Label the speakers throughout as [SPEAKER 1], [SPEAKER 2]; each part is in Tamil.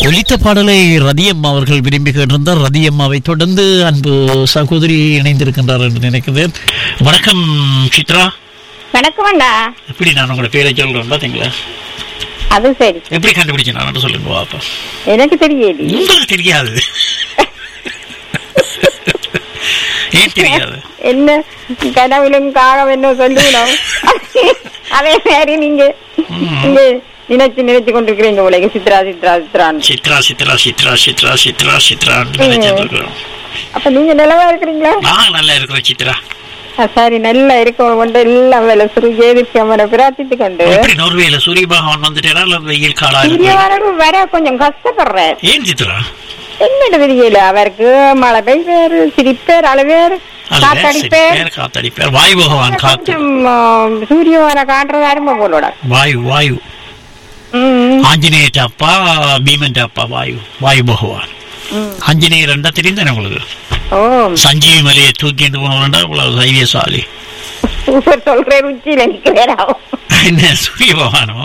[SPEAKER 1] ஒலித்த பாடலை ரதியம்மா அவர்கள் விரும்பி கேட்டிருந்தார் ரதியம்மாவை தொடர்ந்து அன்பு சகோதரி இணைந்திருக்கின்றார் என்று நினைக்கிறேன் வணக்கம் சித்ரா
[SPEAKER 2] வணக்கம் அண்ணா
[SPEAKER 1] எப்படி நான் உங்களோட பேரை சொல்றேன் பாத்தீங்களா
[SPEAKER 2] அது சரி
[SPEAKER 1] எப்படி கண்டுபிடிச்சேன் நான் சொல்லுங்க பாப்பா
[SPEAKER 2] எனக்கு தெரியல
[SPEAKER 1] உங்களுக்கு தெரியாது ஏன் தெரியாது
[SPEAKER 2] என்ன கனவிலும் காகம் என்ன சொல்லுவோம் அதே மாதிரி நீங்க நீங்க நினைச்சு நினைச்சு கொண்டிருக்கிறீங்க உலக சித்ரா சித்ரா சித்ரான்னு
[SPEAKER 1] சித்ரா சித்ரா சித்ரா சித்ரா சித்ரா சித்ரா நினைச்சிட்டு இருக்கிறோம்
[SPEAKER 2] அப்ப நீங்க நிலவா இருக்கிறீங்களா
[SPEAKER 1] நான் நல்லா இருக்கிறோம் சித்ரா
[SPEAKER 2] ஆ, சரி நல்லா இருக்கணும் கொண்டு எல்லாம் வேலை சுரு ஏதிர்க்கு அவனை பிரார்த்தித்து கொண்டு
[SPEAKER 1] எப்படி நோர்வேல சூரிய பகவான் வந்துட்டேனா இல்ல வெயில் காலா இருக்கு
[SPEAKER 2] சூரியவானரும் வர கொஞ்சம் கஷ்டப்படுறார்
[SPEAKER 1] ஏன் சித்ரா
[SPEAKER 2] என்னட்டு தெரியல அவருக்கு மழை பெய்வார் சிரிப்பார் அழுவார்
[SPEAKER 1] அல்ல
[SPEAKER 2] காத்தடிப்பார்
[SPEAKER 1] பேர் காத்தடிப்பார் வாயு பகவான் காத்து
[SPEAKER 2] கொஞ்சம் சூரியவான காட்டுறது அருமை போலோட
[SPEAKER 1] வாயு வாயு
[SPEAKER 2] ம்
[SPEAKER 1] ஆஞ்சநேயர் அப்பா பீமன் அப்பா வாயு வாயு பகவான்
[SPEAKER 2] ம்.
[SPEAKER 1] ஆஞ்சநேயர் ரெண்டா தெரியும் உங்களுக்கு
[SPEAKER 2] ஓ
[SPEAKER 1] சஞ்சீவி மலையை தூக்கிட்டு போனவன்டா இவ்வளவு தைரியசாலி
[SPEAKER 2] சூப்பர் சொல்றேன் உச்சியில நிக்கிறேன்
[SPEAKER 1] என்ன சூரிய பகவானோ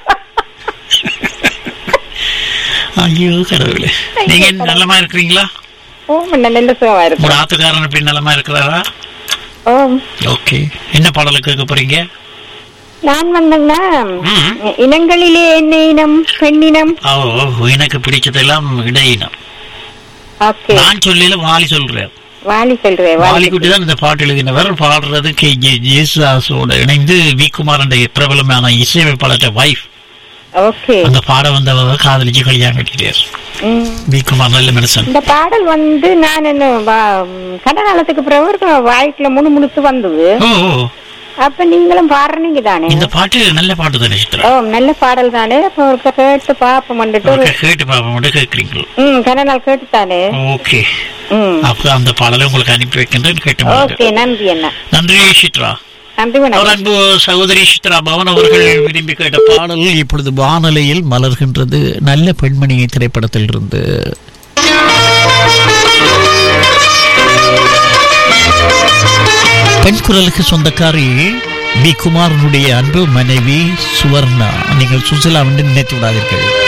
[SPEAKER 1] ஐயோ கடவுளே நீங்க நல்லமா இருக்கிறீங்களா
[SPEAKER 2] ஓ முன்ன நல்ல சுகமா இருக்கும்
[SPEAKER 1] உங்க ஆத்துக்காரன் எப்படி நல்லமா இருக்கிறாரா
[SPEAKER 2] ஓ
[SPEAKER 1] ஓகே என்ன பாடல கேட்க போறீங்க
[SPEAKER 2] நான் வந்தேன்னா
[SPEAKER 1] ம்.
[SPEAKER 2] இனங்களிலே என்ன இனம் பெண்ணினம்
[SPEAKER 1] ஓ எனக்கு பிடிச்சதெல்லாம் இடையினம்
[SPEAKER 2] ஓகே
[SPEAKER 1] நான் சொல்லல வாலி சொல்றேன்
[SPEAKER 2] வாலி சொல்றேன் வாலி
[SPEAKER 1] வாலிக்குட்டி தான் இந்த பாட்டு எழுதினவர் பாடுறது கே ஜே ஜேசுதாஸோட இணைந்து வி குமாரன் பிரபலமான இசையமைப்பாளர் வைஃப்
[SPEAKER 2] ஓகே
[SPEAKER 1] அந்த பாட வந்தவர் காதலிச்சு கல்யாணம் கட்டிட்டார்
[SPEAKER 2] ம்.
[SPEAKER 1] வி குமார் நல்ல மனுஷன்
[SPEAKER 2] இந்த பாடல் வந்து நான் என்ன வா- கடனாலத்துக்கு பிறகு ஒரு வாய்க்குல முணு முணுத்து வந்தது
[SPEAKER 1] ஓ ஓ.
[SPEAKER 2] அப்ப நீங்களும் பாடுறீங்க தானே
[SPEAKER 1] இந்த பாட்டு நல்ல பாட்டு தானே சித்ரா
[SPEAKER 2] ஓ நல்ல பாடல் தானே அப்ப ஒரு கேட்டு பாப்போம் வந்துட்டு ஒரு
[SPEAKER 1] ஒருக்கா கேட்டு பாப்போம் மட்டும் கேட்குறீங்களோ
[SPEAKER 2] ம் கடனால் கேட்டு தானே
[SPEAKER 1] ஓகே
[SPEAKER 2] ம்
[SPEAKER 1] அப்ப அந்த பாடலை உங்களுக்கு அனுப்பி வைக்கின்றேன் கேட்டு பாருங்க
[SPEAKER 2] ஓகே நன்றி அண்ணா
[SPEAKER 1] நன்றி சித்ரா
[SPEAKER 2] நன்றி
[SPEAKER 1] அவர்
[SPEAKER 2] வணக்கம்
[SPEAKER 1] அன்பு சகோதரி சித்ரா பவன் அவர்கள் விரும்பி கேட்ட பாடல் இப்பொழுது வானலையில் மலர்கின்றது நல்ல பெண்மணி திரைப்படத்தில் இருந்து பெண் குரலுக்கு சொந்தக்காரி பி குமாரனுடைய அன்பு மனைவி சுவர்ணா நீங்கள் சுசிலா வந்து நினைத்து விடாதீர்கள்